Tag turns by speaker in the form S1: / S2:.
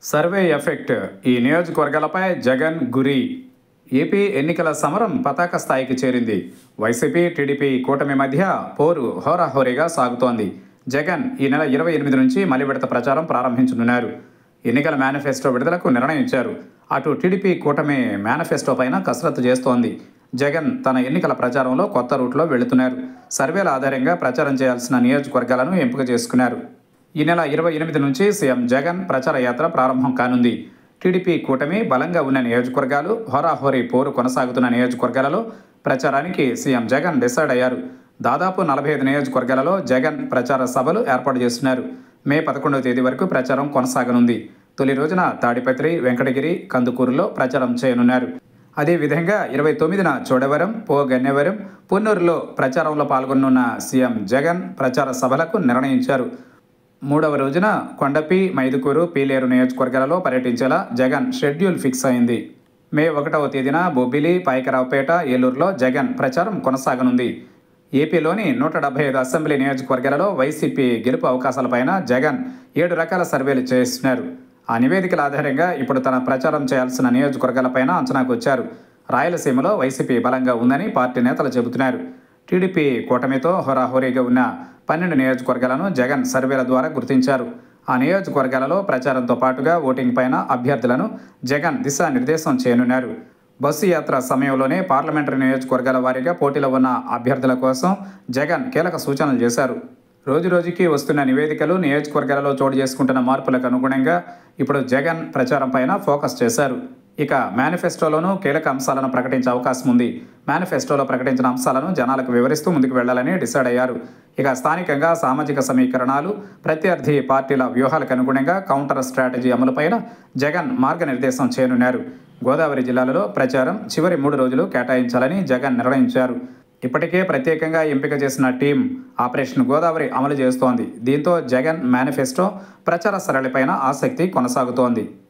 S1: survey effect ఈ నియోజకవర్గాలపై జగన్ గురి AP ఎన్నికల సమరం పతాక స్థాయికి చేరింది వైసీపీ టీడీపీ కూటమి మధ్య పోరు హోరాహోరీగా సాగుతోంది జగన్ ఈ నెల ఇరవై ఎనిమిది నుంచి మలి విడత ప్రచారం ప్రారంభించనున్నారు ఎన్నికల మేనిఫెస్టో విడుదలకు నిర్ణయించారు అటు టీడీపీ కూటమి మేనిఫెస్టో పైన కసరత్తు చేస్తోంది జగన్ తన ఎన్నికల ప్రచారంలో కొత్త రూట్లో వెళుతున్నారు సర్వేల ఆధారంగా ప్రచారం చేయాల్సిన నియోజకవర్గాలను ఎంపిక చేసుకున్నారు ఈ నెల ఇరవై ఎనిమిది నుంచి సీఎం జగన్ ప్రచార యాత్ర ప్రారంభం కానుంది టీడీపీ కూటమి బలంగా ఉన్న నియోజకవర్గాలు హోరాహోరీ పోరు కొనసాగుతున్న నియోజకవర్గాలలో ప్రచారానికి సీఎం జగన్ డిసైడ్ అయ్యారు దాదాపు నలభై ఐదు నియోజకవర్గాలలో జగన్ ప్రచార సభలు ఏర్పాటు చేస్తున్నారు మే పదకొండవ తేదీ వరకు ప్రచారం కొనసాగనుంది తొలి రోజున తాడిపత్రి వెంకటగిరి కందుకూరులో ప్రచారం చేయనున్నారు అదేవిధంగా ఇరవై తొమ్మిదిన చోడవరం పో గన్నెవరం పున్నూరులో ప్రచారంలో పాల్గొనున్న సీఎం జగన్ ప్రచార సభలకు నిర్ణయించారు మూడవ రోజున కొండపి మైదుకూరు పీలేరు నియోజకవర్గాలలో పర్యటించేలా జగన్ షెడ్యూల్ ఫిక్స్ అయింది మే ఒకటవ తేదీన బొబ్బిలి పాయకరావుపేట ఏలూరులో జగన్ ప్రచారం కొనసాగనుంది ఏపీలోని నూట డెబ్బై ఐదు అసెంబ్లీ నియోజకవర్గాలలో వైసీపీ గెలుపు అవకాశాలపైన జగన్ ఏడు రకాల సర్వేలు చేస్తున్నారు ఆ నివేదికల ఆధారంగా ఇప్పుడు తన ప్రచారం చేయాల్సిన నియోజకవర్గాలపైన అంచనాకు వచ్చారు రాయలసీమలో వైసీపీ బలంగా ఉందని పార్టీ నేతలు చెబుతున్నారు టీడీపీ కూటమితో హోరాహోరీగా ఉన్న పన్నెండు నియోజకవర్గాలను జగన్ సర్వేల ద్వారా గుర్తించారు ఆ నియోజకవర్గాలలో ప్రచారంతో పాటుగా ఓటింగ్ పైన అభ్యర్థులను జగన్ దిశానిర్దేశం చేయనున్నారు బస్సు యాత్ర సమయంలోనే పార్లమెంటరీ నియోజకవర్గాల వారీగా పోటీలో ఉన్న అభ్యర్థుల కోసం జగన్ కీలక సూచనలు చేశారు రోజు రోజుకి వస్తున్న నివేదికలు నియోజకవర్గాలలో చోటు చేసుకుంటున్న మార్పులకు అనుగుణంగా ఇప్పుడు జగన్ ప్రచారం పైన ఫోకస్ చేశారు ఇక మేనిఫెస్టోలోనూ కీలక అంశాలను ప్రకటించే అవకాశం ఉంది మేనిఫెస్టోలో ప్రకటించిన అంశాలను జనాలకు వివరిస్తూ ముందుకు వెళ్లాలని డిసైడ్ అయ్యారు ఇక స్థానికంగా సామాజిక సమీకరణాలు ప్రత్యర్థి పార్టీల వ్యూహాలకు అనుగుణంగా కౌంటర్ స్ట్రాటజీ అమలుపైన జగన్ మార్గనిర్దేశం చేయనున్నారు గోదావరి జిల్లాలలో ప్రచారం చివరి మూడు రోజులు కేటాయించాలని జగన్ నిర్ణయించారు ఇప్పటికే ప్రత్యేకంగా ఎంపిక చేసిన టీం ఆపరేషన్ గోదావరి అమలు చేస్తోంది దీంతో జగన్ మేనిఫెస్టో ప్రచార సరళిపైన ఆసక్తి కొనసాగుతోంది